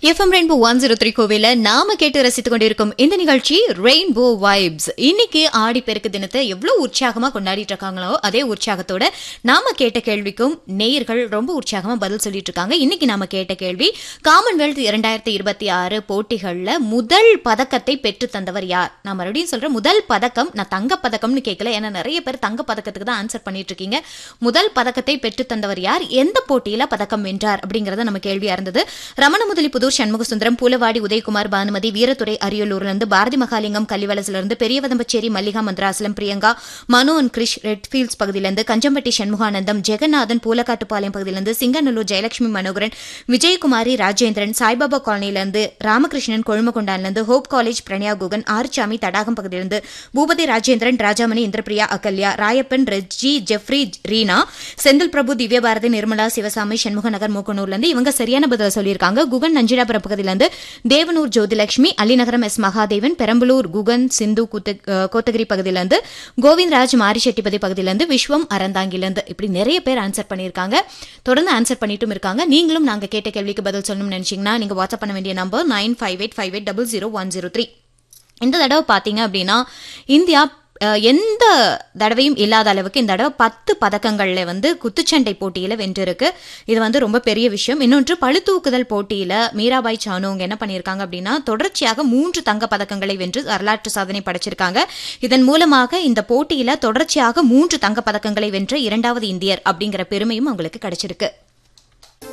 FM Rainbow one zero three கோவில நாம கேட்டு ரசித்துக் கொண்டிருக்கும் இந்த நிகழ்ச்சி ரெயின்போ வைப்ஸ் இன்னைக்கு ஆடி பெருக்கு தினத்தை எவ்வளவு உற்சாகமா கொண்டாடிட்டு இருக்காங்களோ அதே உற்சாகத்தோட நாம கேட்ட கேள்விக்கும் நேயர்கள் ரொம்ப உற்சாகமா பதில் சொல்லிட்டு இருக்காங்க இன்னைக்கு நாம கேட்ட கேள்வி காமன்வெல்த் இரண்டாயிரத்தி இருபத்தி ஆறு போட்டிகள்ல முதல் பதக்கத்தை பெற்று தந்தவர் யார் நான் மறுபடியும் சொல்றேன் முதல் பதக்கம் நான் தங்க பதக்கம்னு கேட்கல ஏன்னா நிறைய பேர் தங்க பதக்கத்துக்கு தான் ஆன்சர் பண்ணிட்டு இருக்கீங்க முதல் பதக்கத்தை பெற்று தந்தவர் யார் எந்த போட்டியில பதக்கம் வென்றார் அப்படிங்கறத நம்ம கேள்வியா இருந்தது ரமண முதலி புதூர் சண்முக சுந்தரம் பூலவாடி உதயகுமார் பானுமதி வீரத்துறை அரியலூர்ல இருந்து பாரதி மகாலிங்கம் கள்ளிவலசுல இருந்து பெரியவதம்பச்சேரி மல்லிகா மந்திராசலம் பிரியங்கா மனு அண்ட் கிரிஷ் ரெட்ஃபீல்ட்ஸ் பகுதியிலிருந்து கஞ்சம்பட்டி சண்முகானந்தம் ஜெகநாதன் பூலக்காட்டுப்பாளையம் பகுதியிலிருந்து சிங்கநல்லூர் ஜெயலட்சுமி மனோகரன் விஜயகுமாரி ராஜேந்திரன் சாய்பாபா காலனியிலிருந்து ராமகிருஷ்ணன் கொழுமகொண்டான்லேருந்து ஹோப் காலேஜ் பிரணயா குகன் ஆர்ச்சாமி தடாகம் பகுதியிலிருந்து பூபதி ராஜேந்திரன் ராஜாமணி இந்திரபிரியா அகல்யா ராயப்பன் ரெஜ்ஜி ஜெஃப்ரி ரீனா செந்தில் பிரபு திவ்யபாரதி நிர்மலா சிவசாமி சண்முகநகர் மூக்கனூர்லேருந்து இவங்க சரியான பதில் சொல்லியிருக்காங்க குகன் நஞ்சிடாபுரம் பகுதியிலிருந்து தேவனூர் ஜோதிலட்சுமி அலிநகரம் எஸ் மகாதேவன் பெரம்பலூர் குகன் சிந்து கூத்த- அஹ், கோத்தகிரி பகுதியிலிருந்து கோவிந்தராஜ் மாரிச்செட்டிப்பதி பகுதியிலிருந்து விஸ்வம் அறந்தாங்கிலிருந்து இப்படி நிறைய பேர் ஆன்சர் பண்ணியிருக்காங்க தொடர்ந்து ஆன்சர் பண்ணிட்டும் இருக்காங்க நீங்களும் நாங்க கேட்ட கேள்விக்கு பதில் சொல்லணும்னு நினைச்சீங்கன்னா நீங்க வாட்ஸ்அப் பண்ண வேண்டிய number nine five eight five eight double zero one zero three இந்த தடவை பார்த்தீங்க அப்படின்னா இந்தியா அஹ், எந்த தடவையும் இல்லாத அளவுக்கு இந்த தடவை பத்து பதக்கங்கள்ல வந்து குத்துச்சண்டை போட்டியில வென்றிருக்கு இது வந்து ரொம்ப பெரிய விஷயம் இன்னொன்று பளுதூக்குதல் போட்டியில மீராபாய் சானு அவங்க என்ன பண்ணியிருக்காங்க அப்படின்னா தொடர்ச்சியாக மூன்று தங்க பதக்கங்களை வென்று வரலாற்று சாதனை படைச்சிருக்காங்க இதன் மூலமாக இந்த போட்டியில தொடர்ச்சியாக மூன்று தங்க பதக்கங்களை வென்ற இரண்டாவது இந்தியர் அப்படிங்கிற பெருமையும் அவங்களுக்கு கிடைச்சிருக்கு